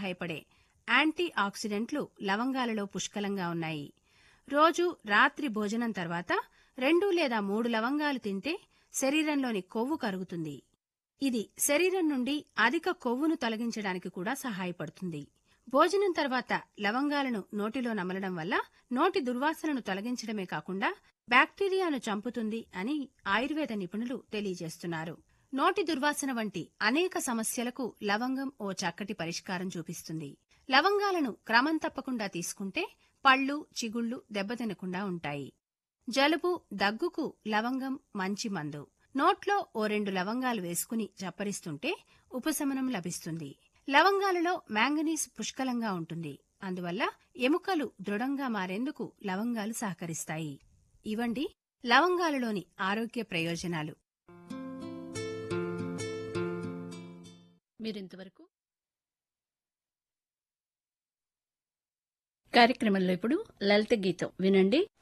సహాయపడే యాంటీ ఆక్సిడెంట్లు లవంగాలలో పుష్కలంగా ఉన్నాయి రోజు రాత్రి భోజనం తర్వాత రెండు లేదా మూడు లవంగాలు తింటే శరీరంలోని కొవ్వు కరుగుతుంది ఇది శరీరం నుండి అధిక కొవ్వును తొలగించడానికి కూడా సహాయపడుతుంది భోజనం తర్వాత లవంగాలను నోటిలో నమలడం వల్ల నోటి దుర్వాసనను తొలగించడమే కాకుండా బ్యాక్టీరియాను చంపుతుంది అని ఆయుర్వేద నిపుణులు తెలియజేస్తున్నారు నోటి దుర్వాసన వంటి అనేక సమస్యలకు లవంగం ఓ చక్కటి పరిష్కారం చూపిస్తుంది లవంగాలను క్రమం తప్పకుండా తీసుకుంటే పళ్ళు చిగుళ్ళు దెబ్బతినకుండా ఉంటాయి జలుబు దగ్గుకు లవంగం మంచి మందు నోట్లో ఓ రెండు లవంగాలు వేసుకుని చప్పరిస్తుంటే ఉపశమనం లభిస్తుంది లవంగాలలో మ్యాంగనీస్ పుష్కలంగా ఉంటుంది అందువల్ల ఎముకలు దృఢంగా మారేందుకు లవంగాలు సహకరిస్తాయి ఇవండి లవంగాలలోని ఆరోగ్య ప్రయోజనాలు మీరింతవరకు కార్యక్రమంలో ఇప్పుడు లలిత గీతం వినండి